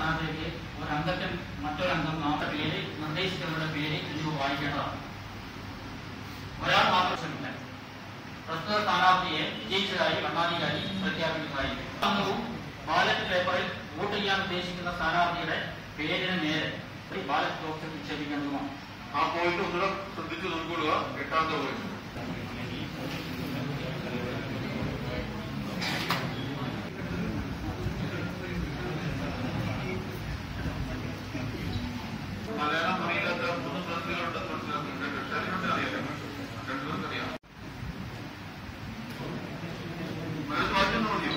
സ്ഥാനാർത്ഥിക്ക് ഒരു അംഗത്തിൽ മറ്റൊരു അംഗം നമ്മുടെ പേര് നിർദ്ദേശിച്ചവരുടെ പേര് എന്നിവ വായിക്കേണ്ടതാണ് ഒരാൾ മാത്രം ശ്രമില്ല പ്രസ്തുത സ്ഥാനാർത്ഥിയെ വിജയിച്ചതായി ഭരണാധികാരി പ്രഖ്യാപിക്കുന്നതായിരിക്കും അംഗവും ബാലറ്റ് പേപ്പറിൽ വോട്ട് ചെയ്യാൻ ഉദ്ദേശിക്കുന്ന സ്ഥാനാർത്ഥിയുടെ പേരിന് നേരെ ഒരു ബാലറ്റ് ബോക്സിൽ നിക്ഷേപിക്കേണ്ടതുമാണ് ആ പോയിന്റ് ഒന്നുകൂടെ ശ്രദ്ധിച്ചു നോക്കിക്കൊള്ളുക എട്ടാമത്തെ പോയിന്റ് മലയാളം അറിയില്ലാത്ത മൂന്ന് പ്രതികളുണ്ടെന്ന് മനസ്സിലാക്കുന്നുണ്ട് രണ്ടുപേർക്കും അറിയാം രണ്ടുപേർക്കും അറിയാം മനസ്സ് വായിച്ചെന്ന് മതിയോ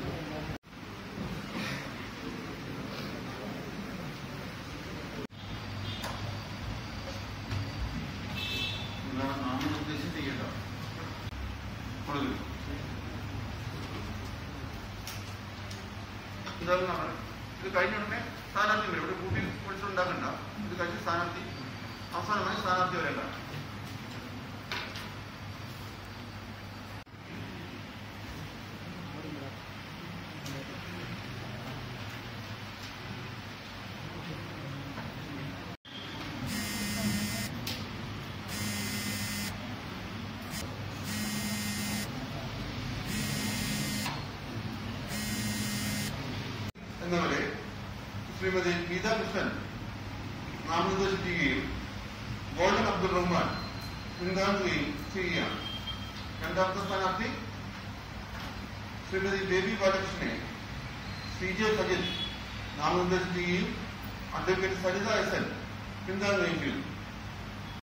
എന്താണ് നാമനിർദ്ദേശം ചെയ്യേണ്ട കൊടുക്കുക എന്താണ് നമ്മൾ ഇത് കഴിഞ്ഞ ഉടനെ സ്ഥാനാർത്ഥി വരും ഇവിടെ കൂട്ടി വിളിച്ചുണ്ടാക്കണ്ട ഇത് കഴിഞ്ഞ് സ്ഥാനാർത്ഥി അവസാനമായി സ്ഥാനാർത്ഥി വരേണ്ട എന്നവരെ ശ്രീമതി ഗീതാ കൃഷ്ണൻ നാമനിർദ്ദേശം ചെയ്യുകയും ഗോൾഡൻ അബ്ദുൾ റഹ്മാൻ പിന്താങ്ങുകയും ചെയ്യുകയാണ് രണ്ടാമത്തെ സ്ഥാനാർത്ഥി ശ്രീമതി ബേബി ബാലകൃഷ്ണനെ സി ജെ സജിത് നാമനിർദ്ദേശം ചെയ്യുകയും അഡ്വക്കേറ്റ് സരിത എസ് എൻ പിന്താങ്ങുകയും ചെയ്തു